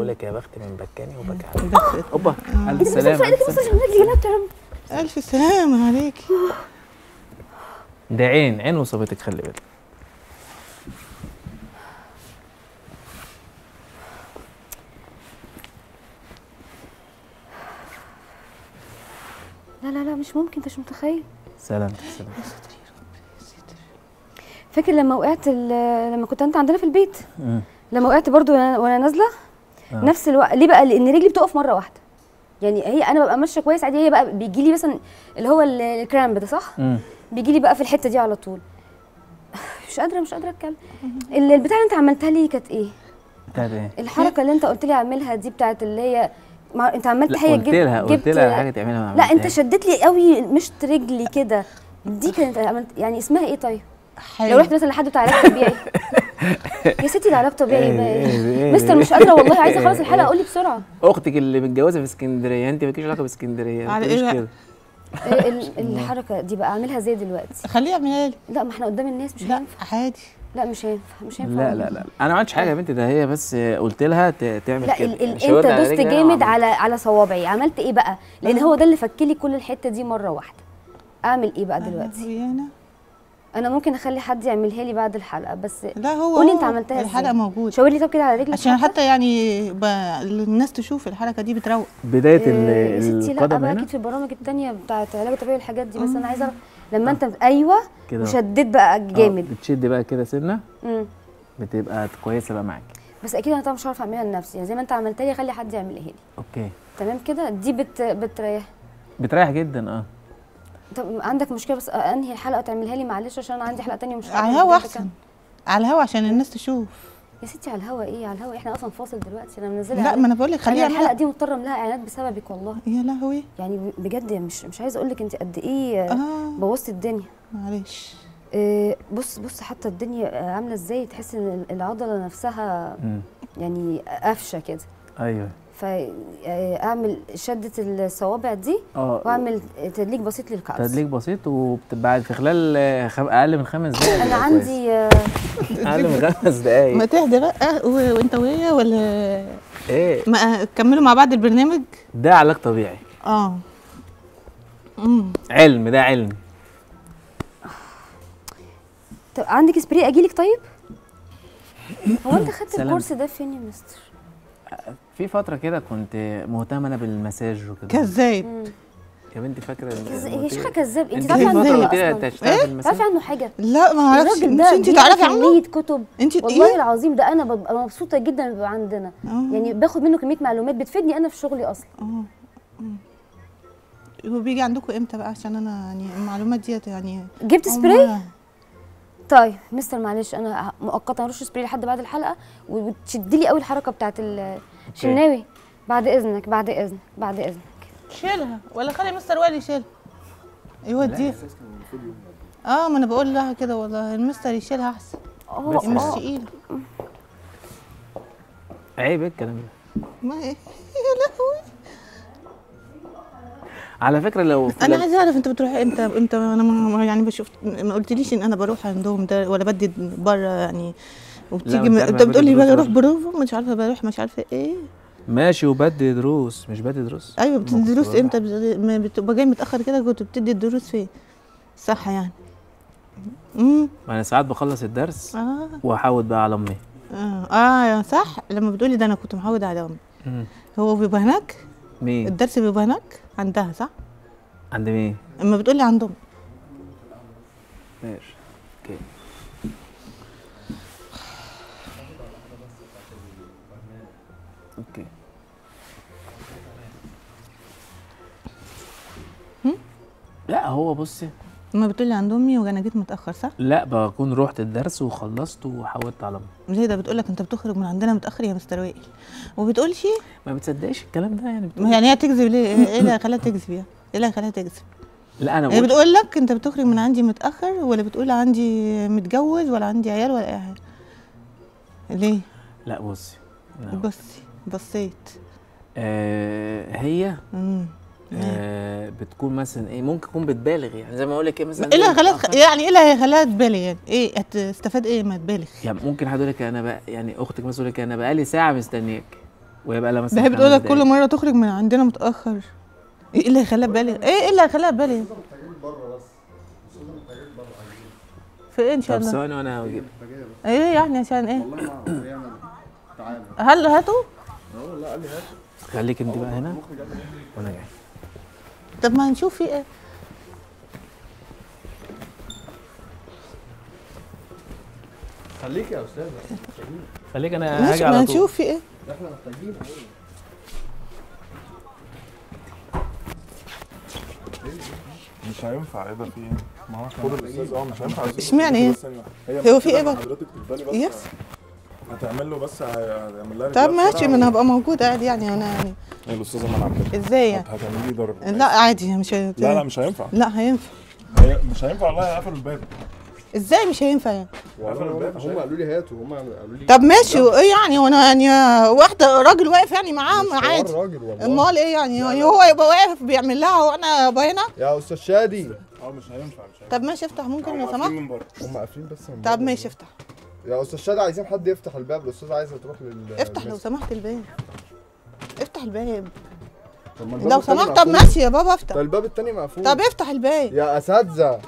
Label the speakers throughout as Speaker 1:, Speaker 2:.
Speaker 1: لك يا بخت من بكاني وبكى عليك
Speaker 2: بس
Speaker 1: اوبا الف
Speaker 3: انت
Speaker 1: سلامه
Speaker 3: بتسافر
Speaker 1: ألف
Speaker 3: ايدك
Speaker 1: سلامة.
Speaker 3: بص رجلي جنبت يا رب
Speaker 2: الف سلامه عليكي
Speaker 1: ده عين عين وصابتك خلي بالك
Speaker 3: لا لا لا مش ممكن انت مش متخيل
Speaker 1: سلامتك سلامتك
Speaker 3: فاكر لما وقعت ال- لما كنت انت عندنا في البيت
Speaker 1: مم.
Speaker 3: لما وقعت برضو وانا وأنا نازله
Speaker 1: آه.
Speaker 3: نفس الوقت ليه بقى لان رجلي بتقف مره واحده يعني هي انا ببقى ماشيه كويس عادي هي بقى بيجي لي مثلا اللي هو ال- الكرامب ده صح
Speaker 1: مم.
Speaker 3: بيجي لي بقى في الحته دي على طول مش قادره مش قادره اتكلم ال- البتاع اللي انت عملتها لي كانت ايه
Speaker 1: بتاعت ايه؟
Speaker 3: الحركه اللي انت قلت لي اعملها دي بتاعت اللي هي مع... انت عملت
Speaker 1: لا
Speaker 3: حاجه
Speaker 1: قلت لها قلت لها حاجه تعملها ما
Speaker 3: لا انت
Speaker 1: عملتهاش.
Speaker 3: شدت لي قوي مشط رجلي كده دي كانت عملت يعني اسمها ايه طيب لو رحت مثلا لحد بتاع علاج طبيعي يا ستي ده علاج طبيعي بقى
Speaker 1: إيه، إيه،
Speaker 3: إيه؟ مستر
Speaker 1: إيه.
Speaker 3: مش قادره والله عايزه اخلص الحلقه قولي بسرعه
Speaker 1: اختك اللي متجوزه في اسكندريه انت مالكيش علاقه باسكندريه
Speaker 2: على
Speaker 1: مش
Speaker 2: إيه بقى؟
Speaker 1: كده
Speaker 3: إيه ال- الحركه دي بقى اعملها زي دلوقتي
Speaker 2: خليه يعملها لي
Speaker 3: لا ما احنا قدام الناس مش
Speaker 2: لا
Speaker 3: هينفع
Speaker 2: عادي
Speaker 3: لا مش هينفع مش هينفع
Speaker 1: لا لا لا انا ما عملتش حاجه يا بنتي ده هي بس قلت لها ت- تعمل
Speaker 3: لا
Speaker 1: كده
Speaker 3: ال ال
Speaker 1: شاورت
Speaker 3: انت
Speaker 1: على
Speaker 3: دوست
Speaker 1: رجلي أنا
Speaker 3: جامد
Speaker 1: وعملت.
Speaker 3: على على صوابعي عملت ايه بقى لان
Speaker 2: آه.
Speaker 3: هو ده اللي فكلي كل الحته دي مره واحده اعمل ايه بقى دلوقتي
Speaker 2: دلوقتي
Speaker 3: انا ممكن اخلي حد يعملها لي بعد الحلقه بس
Speaker 2: لا هو
Speaker 3: قولي
Speaker 2: هو
Speaker 3: انت عملتها ازاي
Speaker 2: الحلقه موجوده
Speaker 3: شاور لي طب كده على رجلك
Speaker 2: عشان
Speaker 3: حتى.
Speaker 2: حتى يعني ب... الناس تشوف الحركه دي بتروق
Speaker 1: بدايه
Speaker 3: إيه، يا
Speaker 1: ال-
Speaker 3: ستي لا
Speaker 1: القدم
Speaker 3: بقى
Speaker 1: هنا
Speaker 3: اكيد في البرامج التانية بتاعت علاج الطبيعي والحاجات دي بس انا عايزه أعرف لما انت ايوه
Speaker 1: كده
Speaker 3: وشديت بقى
Speaker 1: آه،
Speaker 3: جامد
Speaker 1: بتشد بقى كده سنه
Speaker 3: مم.
Speaker 1: بتبقى كويسه بقى معاك
Speaker 3: بس اكيد انا طبعا مش هعرف اعملها لنفسي يعني زي ما انت عملتها لي خلي حد يعملها لي
Speaker 1: اوكي
Speaker 3: تمام كده دي بت بتريح
Speaker 1: بتريح جدا اه
Speaker 3: طب عندك مشكله بس انهي الحلقه وتعملها لي معلش عشان انا عندي حلقه تانية مش
Speaker 2: على الهوا احسن على الهوا عشان الناس تشوف
Speaker 3: يا ستي على الهوا ايه على الهوا احنا اصلا فاصل دلوقتي انا منزله
Speaker 2: لا ما انا بقول لك
Speaker 3: خلي
Speaker 2: خليها
Speaker 3: الحلقه
Speaker 2: يعملها
Speaker 3: دي مضطره لها اعلانات بسببك والله
Speaker 2: يا لهوي
Speaker 3: يعني بجد مش مش عايزه اقول لك انت قد ايه
Speaker 2: اه
Speaker 3: بوظتي الدنيا
Speaker 2: معلش
Speaker 3: إيه، بص بص حتى الدنيا عامله ازاي تحس ان العضله نفسها
Speaker 1: مم.
Speaker 3: يعني قافشه كده
Speaker 1: ايوه
Speaker 3: فاعمل شده الصوابع دي
Speaker 1: اه
Speaker 3: واعمل تدليك بسيط للكعب
Speaker 1: تدليك بسيط وبعد في خلال آه، خم... اقل من خمس دقائق
Speaker 3: انا
Speaker 1: بيبقى كويس.
Speaker 3: عندي آه،
Speaker 1: اقل من خمس دقائق
Speaker 2: ما تهدى بقى و- وانت وهي ولا
Speaker 1: ايه
Speaker 2: ما كملوا مع بعض البرنامج
Speaker 1: ده علاج طبيعي
Speaker 2: اه امم
Speaker 1: علم ده علم
Speaker 3: طب عندك سبراي اجيلك طيب هو انت خدت
Speaker 1: سلام.
Speaker 3: الكورس ده فين يا مستر
Speaker 1: في فتره كده كنت مهتم انا بالمساج وكده
Speaker 2: كذاب
Speaker 3: مم.
Speaker 1: يا بنتي فاكره إن-
Speaker 3: كز...
Speaker 1: إن
Speaker 3: يا
Speaker 1: قلت
Speaker 3: شيخه
Speaker 1: لك-
Speaker 3: كذاب انت
Speaker 1: انت
Speaker 3: تعرفي
Speaker 1: في
Speaker 3: عنه
Speaker 1: فتره
Speaker 3: حاجه
Speaker 1: قلت لي
Speaker 3: اصلا
Speaker 1: هتشتغل
Speaker 3: تعرفي
Speaker 1: بالمساج
Speaker 3: عنه حاجه
Speaker 2: لا ما اعرفش
Speaker 3: الراجل
Speaker 2: مش
Speaker 3: ده
Speaker 2: انت
Speaker 3: بيعمل
Speaker 2: تعرفي عنه
Speaker 3: كميه كتب
Speaker 2: انت
Speaker 3: والله
Speaker 2: ايه
Speaker 3: العظيم ده انا ببقى مبسوطه جدا بيبقى عندنا
Speaker 2: آه.
Speaker 3: يعني باخد منه كميه معلومات بتفيدني انا في شغلي اصلا
Speaker 2: اه هو بيجي عندكم امتى بقى عشان انا يعني المعلومات ديت يعني
Speaker 3: جبت
Speaker 2: أول
Speaker 3: سبراي
Speaker 2: مرة.
Speaker 3: طيب مستر معلش انا مؤقتا هرش سبراي لحد بعد الحلقه وتشدي لي قوي الحركه بتاعت الشناوي بعد اذنك بعد اذنك بعد اذنك
Speaker 2: شيلها ولا خلي مستر وائل يشيلها يوديها اه ما انا بقول لها كده والله المستر يشيلها احسن
Speaker 3: اه
Speaker 1: بس
Speaker 2: مش
Speaker 3: اه
Speaker 2: تقيله
Speaker 1: عيب إيه الكلام ده
Speaker 2: ما ايه يا لهوي
Speaker 1: على فكره لو في
Speaker 2: انا
Speaker 1: لو-
Speaker 2: عايزه اعرف انت بتروح امتى امتى انا ما ما- يعني بشوف ما قلتليش ان انا بروح عندهم ده ولا بدي بره يعني وبتيجي
Speaker 1: أنت
Speaker 2: م-
Speaker 1: عارفة
Speaker 2: انت
Speaker 1: أنا
Speaker 2: بتقول لي
Speaker 1: بدي
Speaker 2: بروح
Speaker 1: دروس
Speaker 2: بروفا مش عارفه بروح مش عارفه ايه
Speaker 1: ماشي وبدي دروس مش بدي دروس
Speaker 2: ايوه بتدي
Speaker 1: المفروض.
Speaker 2: دروس امتى بت- ما بتبقى جاي متاخر كده كنت بتدي الدروس فين صح يعني امم
Speaker 1: ما انا ساعات بخلص الدرس
Speaker 2: اه
Speaker 1: واحاول بقى على امي
Speaker 2: اه اه صح لما بتقولي ده انا كنت معود على امي
Speaker 1: مم.
Speaker 2: هو بيبقى هناك
Speaker 1: مين
Speaker 2: الدرس بيبقى هناك عندها صح
Speaker 1: عند مين
Speaker 2: اما بتقولي عندهم
Speaker 1: ماشي اوكي اوكي لا هو بصي
Speaker 2: اما بتقولي عند امي وانا جيت متاخر صح
Speaker 1: لا بكون رحت الدرس وخلصت وحولت على امي
Speaker 2: زي ده بتقول لك انت بتخرج من عندنا متاخر يا مستر وائل وبتقول شيء
Speaker 1: ما بتصدقش الكلام ده يعني بتقول
Speaker 2: ما يعني هي تكذب ليه ايه اللي خلاها تكذب يعني ايه اللي خلاها تكذب
Speaker 1: لا انا
Speaker 2: هي
Speaker 1: بقول
Speaker 2: بتقول لك انت بتخرج من عندي متاخر ولا بتقول عندي متجوز ولا عندي عيال ولا اي حاجه ليه
Speaker 1: لا بصي لا.
Speaker 2: بصي بصيت
Speaker 1: آه هي
Speaker 2: امم
Speaker 1: آه بتكون مثلا ايه ممكن تكون بتبالغ يعني زي ما اقول لك ايه مثلا
Speaker 2: ايه اللي
Speaker 1: زي
Speaker 2: خلاها
Speaker 1: متأخر.
Speaker 2: يعني ايه اللي خلاها تبالغ يعني ايه هتستفاد ايه ما تبالغ
Speaker 1: يعني ممكن حد يقول لك انا بقى يعني اختك مثلا يقول لك انا بقالي ساعه مستنياك وهي بقى لها مثلا
Speaker 2: ده هي
Speaker 1: خمس
Speaker 2: بتقول لك
Speaker 1: دقايق.
Speaker 2: كل مره تخرج من عندنا متاخر ايه اللي هيخليها بالغ ايه ايه اللي هيخليها بالغ في ايه ان شاء
Speaker 1: طب
Speaker 2: الله
Speaker 1: ثواني وانا هجيب
Speaker 2: ايه يعني عشان ايه
Speaker 4: والله ما اعرف يعني تعالى
Speaker 2: هل هاتوا
Speaker 4: اه لا قال لي هات
Speaker 1: خليك انت بقى هنا وانا جاي
Speaker 2: طب ما هنشوف في ايه
Speaker 4: خليك يا استاذ
Speaker 1: خليك انا
Speaker 2: ماشي
Speaker 1: هاجي
Speaker 2: ما
Speaker 1: على طول
Speaker 2: هنشوف في ايه
Speaker 4: احنا محتاجين
Speaker 5: مش هينفع ايه ده في ايه؟ ما هو خد الاستاذ اه مش هينفع
Speaker 2: اشمعنى ايه؟
Speaker 5: هي
Speaker 2: هو في ايه بقى؟
Speaker 5: حضرتك تفضلي بس
Speaker 2: يس
Speaker 5: هتعمل له بس هيعمل لها
Speaker 2: طب
Speaker 5: رجلها
Speaker 2: ماشي
Speaker 5: بسرعة
Speaker 2: ما انا
Speaker 5: و-
Speaker 2: هبقى موجود عادي يعني انا يعني
Speaker 5: هي الاستاذه منى كده
Speaker 2: ازاي يعني
Speaker 5: هتعملي لي ضرب
Speaker 2: لا عادي مش هي...
Speaker 5: لا لا مش هينفع
Speaker 2: لا هينفع
Speaker 5: هي مش هينفع والله هيقفل الباب
Speaker 2: ازاي مش هينفع يعني
Speaker 5: هيقفل الباب مش
Speaker 4: هم
Speaker 5: هينفع.
Speaker 4: قالوا لي هاتوا هم قالوا لي
Speaker 2: طب ماشي وايه يعني وانا يعني واحده راجل واقف يعني معاها
Speaker 4: مش حوار
Speaker 2: عادي
Speaker 4: راجل والله
Speaker 2: امال ايه يعني يعني هو يبقى واقف بيعمل لها وانا ابقى هنا
Speaker 4: يا استاذ شادي
Speaker 5: اه مش هينفع مش هينفع
Speaker 2: طب ماشي افتح ممكن لو
Speaker 5: هم قافلين
Speaker 2: سمحت
Speaker 5: من بره
Speaker 4: هم قافلين بس من
Speaker 2: طب
Speaker 4: بره.
Speaker 2: ماشي افتح
Speaker 4: يا استاذ شادي عايزين حد يفتح الباب الاستاذ عايزه تروح لل
Speaker 2: افتح لو
Speaker 4: للمس.
Speaker 2: سمحت الباب افتح الباب
Speaker 4: طب ما الباب
Speaker 2: لو
Speaker 4: التاني
Speaker 2: سمحت طب
Speaker 4: مقفول.
Speaker 2: ماشي يا بابا
Speaker 4: طب
Speaker 2: افتح
Speaker 4: الباب التاني مقفول
Speaker 2: طب افتح الباب
Speaker 4: يا اساتذه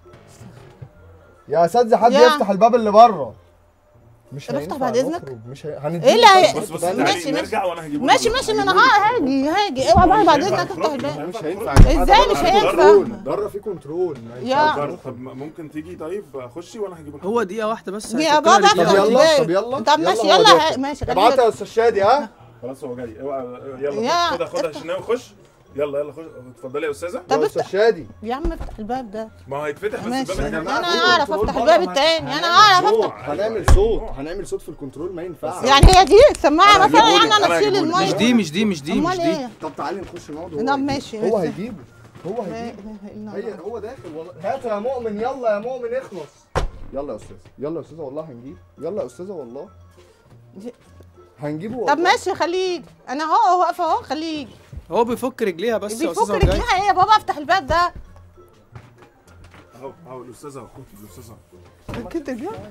Speaker 4: يا اساتذه حد
Speaker 2: يا.
Speaker 4: يفتح الباب اللي بره مش
Speaker 2: طب افتح
Speaker 4: هينفع
Speaker 2: بعد إذنك.
Speaker 4: نخرج، مش هي... هنديله
Speaker 2: إيه اللي هي-
Speaker 4: طب
Speaker 5: بص بص
Speaker 4: تعالى.
Speaker 2: ماشي،
Speaker 5: تعالي
Speaker 2: ماشي.
Speaker 5: نرجع وانا هجيبه
Speaker 2: ماشي ماشي ما انا ها- هاجي هاجي اوعى بقى بعد اذنك افتح الباب
Speaker 4: مش هينفع يا جماعة،
Speaker 2: ازاي
Speaker 4: ده
Speaker 2: مش
Speaker 4: بره
Speaker 2: هينفع؟
Speaker 4: كنترول، بره في كنترول ما
Speaker 2: يا.
Speaker 4: ينفعش.
Speaker 5: طب طب ممكن تيجي طيب خشي وانا هجيبه
Speaker 6: هو دقيقة واحدة بس
Speaker 2: يا
Speaker 6: هيفكنا
Speaker 2: بابا
Speaker 6: رجليها.
Speaker 2: افتح
Speaker 4: طب يلا،
Speaker 2: الباب
Speaker 4: طب يلا،
Speaker 2: طب ماشي
Speaker 4: يلا هو
Speaker 2: يلا
Speaker 4: داخل.
Speaker 2: ها- ماشي
Speaker 4: ابعتها
Speaker 2: خلينا
Speaker 4: يا استاذ شادي ها
Speaker 5: خلاص هو جاي اوعى
Speaker 2: يا.
Speaker 5: يلا خدها خدها شناوي خش يلا يلا خش اتفضلي يا استاذه
Speaker 2: طب
Speaker 4: يا
Speaker 2: افتح.
Speaker 4: استاذ شادي
Speaker 2: يا عم افتح الباب ده
Speaker 5: ما هو هيتفتح بس
Speaker 2: ماشي
Speaker 5: الباب
Speaker 4: يا
Speaker 5: هنا
Speaker 4: جماعة،
Speaker 2: انا
Speaker 4: في
Speaker 2: اعرف
Speaker 4: كنترول
Speaker 2: افتح
Speaker 4: بره،
Speaker 2: الباب
Speaker 4: ما-
Speaker 2: التاني انا اعرف
Speaker 4: صوت
Speaker 2: افتح
Speaker 4: هنعمل صوت هنعمل صوت في الكنترول ما ينفعش
Speaker 2: يعني هي دي السماعه
Speaker 5: أنا
Speaker 2: مثلا
Speaker 5: هجيبهولك،
Speaker 2: يعني انا
Speaker 5: أنا
Speaker 2: اشيل
Speaker 5: هجيبهولك.
Speaker 2: المايك
Speaker 6: مش دي مش دي مش دي مش
Speaker 2: امال
Speaker 6: دي
Speaker 2: ايه
Speaker 4: طب تعالي نخش نقعد
Speaker 2: لا،
Speaker 4: هو
Speaker 2: ماشي،
Speaker 4: هيجيبه. هو
Speaker 2: ماشي.
Speaker 4: هيجيبه هو
Speaker 2: لا
Speaker 4: هيجيبه
Speaker 2: إله إلا
Speaker 4: هي
Speaker 2: الله.
Speaker 4: هو داخل والله هات يا مؤمن يلا يا مؤمن اخلص يلا يا استاذ يلا يا استاذه والله هنجيب يلا يا استاذه والله هنجيبه
Speaker 2: طب
Speaker 4: والله
Speaker 2: ماشي خليه يجي انا اهو واقفه اهو خليه يجي
Speaker 6: هو بيفك رجليها بس يا
Speaker 2: بيفك
Speaker 6: استاذ هو جاي
Speaker 2: رجليها ايه يا بابا افتح الباب ده
Speaker 5: اهو اهو الاستاذه اهو الاستاذه
Speaker 2: فكيت رجليها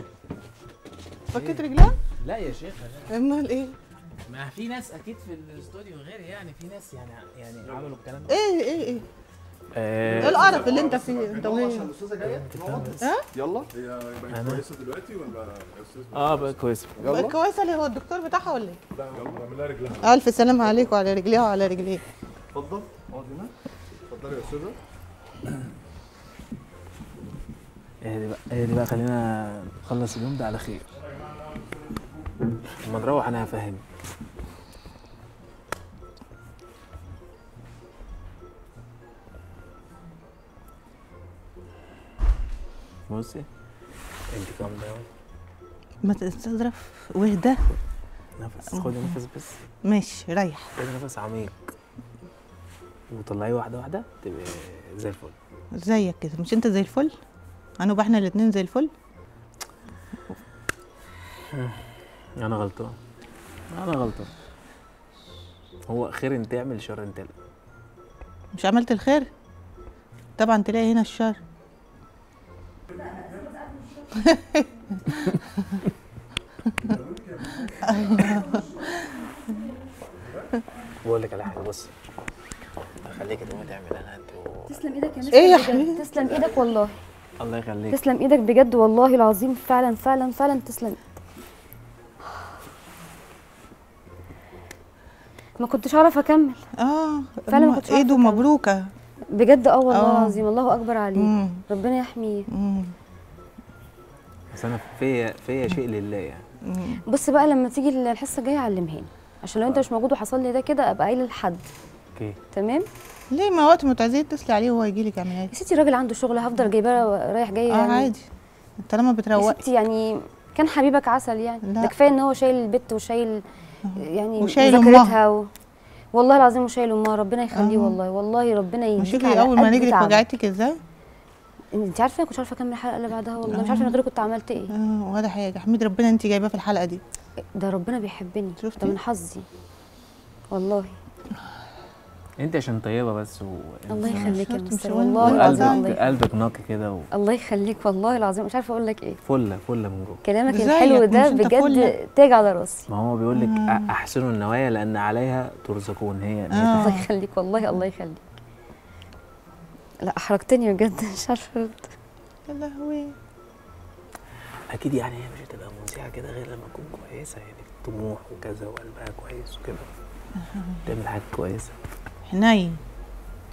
Speaker 2: فكيت رجليها
Speaker 1: لا يا شيخ
Speaker 2: امال ايه
Speaker 1: ما في ناس اكيد في الاستوديو غير يعني في ناس يعني يعني عملوا الكلام ده
Speaker 2: ايه ايه ايه ايه
Speaker 1: آه
Speaker 2: القرف اللي انت فيه انت
Speaker 4: عشان
Speaker 2: وهي
Speaker 4: الاستاذه جايه نقعد
Speaker 2: ها
Speaker 4: يلا
Speaker 5: هي بقت كويسه دلوقتي ولا يا استاذ
Speaker 1: اه بقى كويس
Speaker 4: يلا
Speaker 2: بقت كويسه اللي هو الدكتور بتاعها ولا ايه
Speaker 5: لا يلا اعمل لها رجلها
Speaker 2: الف سلام عليك وعلى رجليها وعلى رجليك
Speaker 4: اتفضل اقعد هنا اتفضلي يا استاذه
Speaker 1: اهدي بقى اهدي بقى خلينا نخلص اليوم ده على خير لما نروح انا هفهمك بصي انت كام داون
Speaker 2: ما تستظرف واهدى
Speaker 1: نفس خدي نفس بس
Speaker 2: ماشي ريح
Speaker 1: خدي نفس عميق وطلعيه واحده واحده تبقى زي الفل
Speaker 2: زيك كده مش انت زي الفل هنبقى احنا الاتنين زي الفل
Speaker 1: انا غلطان انا غلطان هو خير انت اعمل شر انت لا
Speaker 2: مش عملت الخير طبعا تلاقي هنا الشر
Speaker 1: بقول لك على حاجه بص خليك تقوم تعمل انا انت
Speaker 3: تسلم ايدك يا مستر
Speaker 2: إيه يا
Speaker 3: بجد.
Speaker 2: حبيبي؟
Speaker 3: تسلم ايدك والله
Speaker 1: الله يخليك
Speaker 3: تسلم ايدك بجد والله العظيم فعلا فعلا فعلا تسلم ما كنتش اعرف اكمل
Speaker 2: اه
Speaker 3: فعلا ما
Speaker 2: أما
Speaker 3: كنتش عارفة
Speaker 2: ايده
Speaker 3: أكمل.
Speaker 2: مبروكه
Speaker 3: بجد اه والله
Speaker 2: آه.
Speaker 3: العظيم الله اكبر عليه
Speaker 2: مم.
Speaker 3: ربنا يحميه
Speaker 2: مم.
Speaker 1: بس انا فيا فيا شيء لله يعني
Speaker 2: مم.
Speaker 3: بص بقى لما تيجي الحصه الجايه علمهاني عشان لو انت مش موجود وحصل لي ده كده ابقى قايله لحد
Speaker 1: اوكي
Speaker 3: تمام
Speaker 2: ليه ما وقت ما تعزيه اتصلي عليه وهو يجي لك عمليات
Speaker 3: يا ستي راجل عنده شغل هفضل جايباه رايح جاي
Speaker 2: اه
Speaker 3: يعني
Speaker 2: عادي طالما
Speaker 3: يا
Speaker 2: بتروقي
Speaker 3: ستي يعني كان حبيبك عسل يعني
Speaker 2: لا.
Speaker 3: ده كفايه ان هو شايل البت وشايل يعني
Speaker 2: وشايل
Speaker 3: مذاكرتها و... والله العظيم وشايل امها ربنا يخليه
Speaker 2: آه.
Speaker 3: والله والله ربنا
Speaker 2: ما
Speaker 3: يهديك
Speaker 2: شوفي
Speaker 3: على
Speaker 2: اول ما
Speaker 3: قد
Speaker 2: رجلك
Speaker 3: تعبك.
Speaker 2: وجعتك ازاي
Speaker 3: انت عارفه كنت عارفه اكمل الحلقه اللي بعدها والله مش عارفه من غيرك كنت عملت ايه
Speaker 2: اه ولا حاجه حميد ربنا انت جايباه في الحلقه دي
Speaker 3: ده ربنا بيحبني
Speaker 2: شفتي؟
Speaker 3: ده من حظي والله
Speaker 1: انت عشان طيبه بس و...
Speaker 3: الله يخليك يا
Speaker 2: شرط
Speaker 3: مستر
Speaker 2: مش
Speaker 3: والله
Speaker 2: مهم.
Speaker 3: العظيم
Speaker 2: والله.
Speaker 3: الله
Speaker 1: قلبك قلبك نقي كده و...
Speaker 3: الله يخليك والله العظيم مش عارفه اقول لك ايه
Speaker 1: فله فله من جوه
Speaker 3: كلامك
Speaker 2: ازيك؟
Speaker 3: الحلو
Speaker 2: مش
Speaker 3: ده
Speaker 2: انت
Speaker 3: بجد
Speaker 2: فلة؟
Speaker 3: تاج على راسي
Speaker 1: ما هو بيقول لك أ- احسنوا النوايا لان عليها ترزقون هي
Speaker 2: آه.
Speaker 1: نيتك
Speaker 3: الله يخليك والله الله يخليك لا احرجتني بجد مش عارفه ارد
Speaker 2: يا لهوي
Speaker 1: اكيد يعني هي مش هتبقى مذيعه كده غير لما تكون كويسه يعني طموح وكذا وقلبها كويس وكده تعمل حاجه كويسه
Speaker 2: حنين